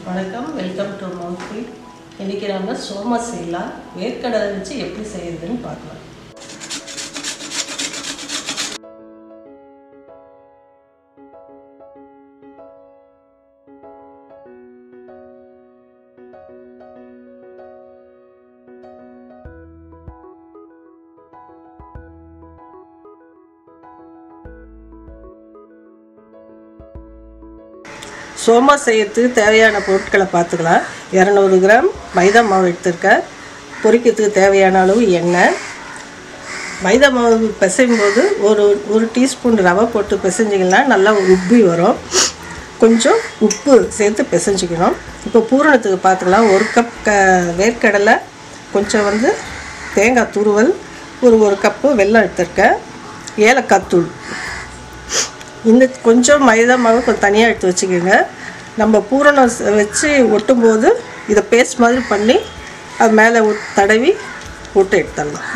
வணக்கம் welcome to மோட்ரி இன்றைக்கி நம்ம சோமா செய்யலாம் வேர்க்கடலை வச்சு எப்படி செய்யுதுன்னு பார்க்கலாம் சோமா செய்யறதுக்கு தேவையான பொருட்களை பார்த்துக்கலாம் இரநூறு கிராம் மைதா மாவு எடுத்திருக்கேன் பொரிக்கிறதுக்கு தேவையான அளவு எண்ணெய் மைதா மாவு பிசையும் போது ஒரு ஒரு டீஸ்பூன் ரவை போட்டு பிசைஞ்சிங்கன்னா நல்லா உப்பி வரும் கொஞ்சம் உப்பு சேர்த்து பிசைஞ்சிக்கணும் இப்போ பூரணத்துக்கு பார்த்துக்கலாம் ஒரு கப் க வேர்க்கடலை கொஞ்சம் வந்து தேங்காய் துருவல் ஒரு ஒரு கப்பு வெல்லம் எடுத்திருக்கேன் ஏலக்காய் தூள் இந்த கொஞ்சம் மைதா மாவு கொஞ்சம் தனியாக எடுத்து வச்சுக்கோங்க நம்ம பூரணம் ச- வச்சு ஒட்டும்போது இதை பேஸ்ட் மாதிரி பண்ணி அது மேலே தடவி போட்டு எடுத்துடலாம்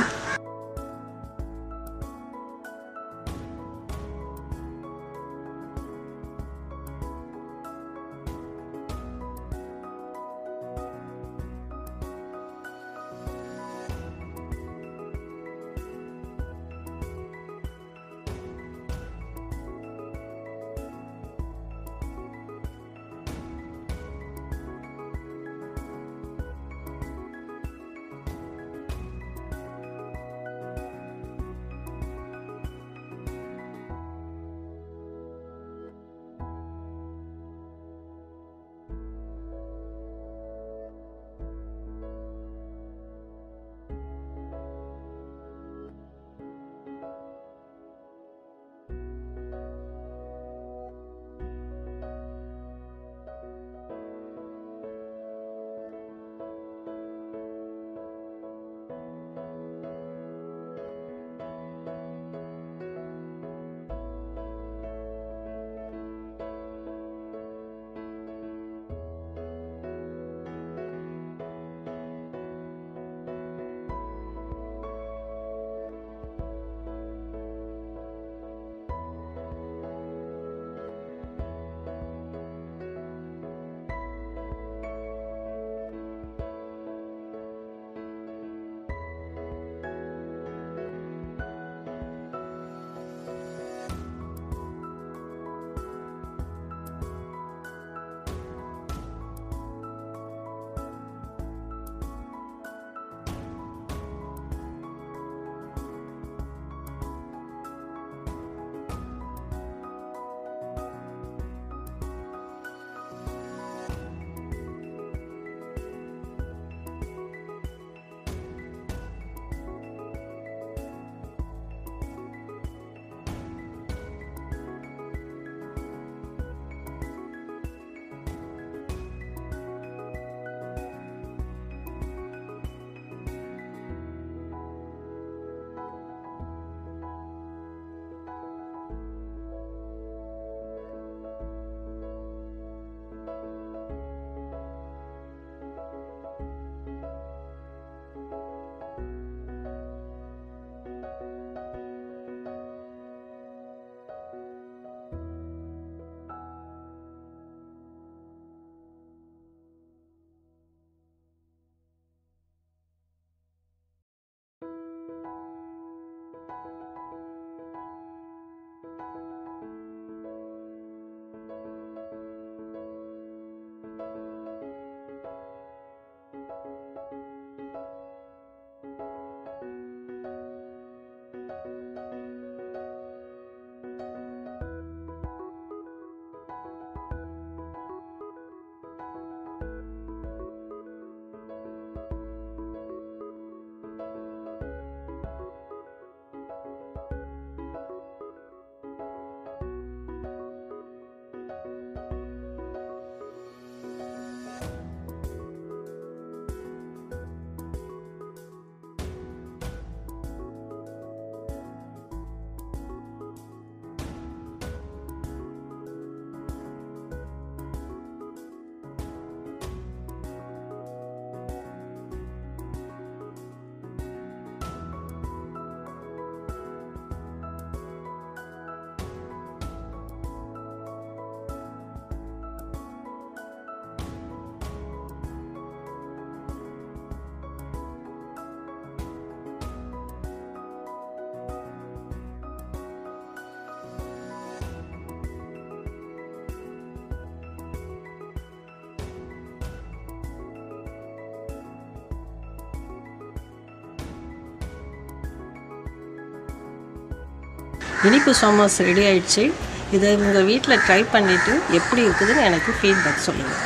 இனிப்பு சமோஸ் ரெடி ஆயிடுச்சு இதை உங்கள் வீட்டில் ட்ரை பண்ணிவிட்டு எப்படி இருக்குதுன்னு எனக்கு ஃபீட்பேக் சொல்லுங்கள்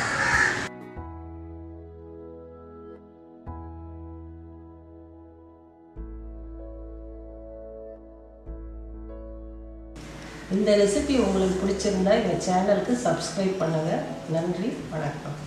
இந்த ரெசிபி உங்களுக்கு பிடிச்சிருந்தா எங்கள் சேனலுக்கு சப்ஸ்கிரைப் பண்ணுங்கள் நன்றி வணக்கம்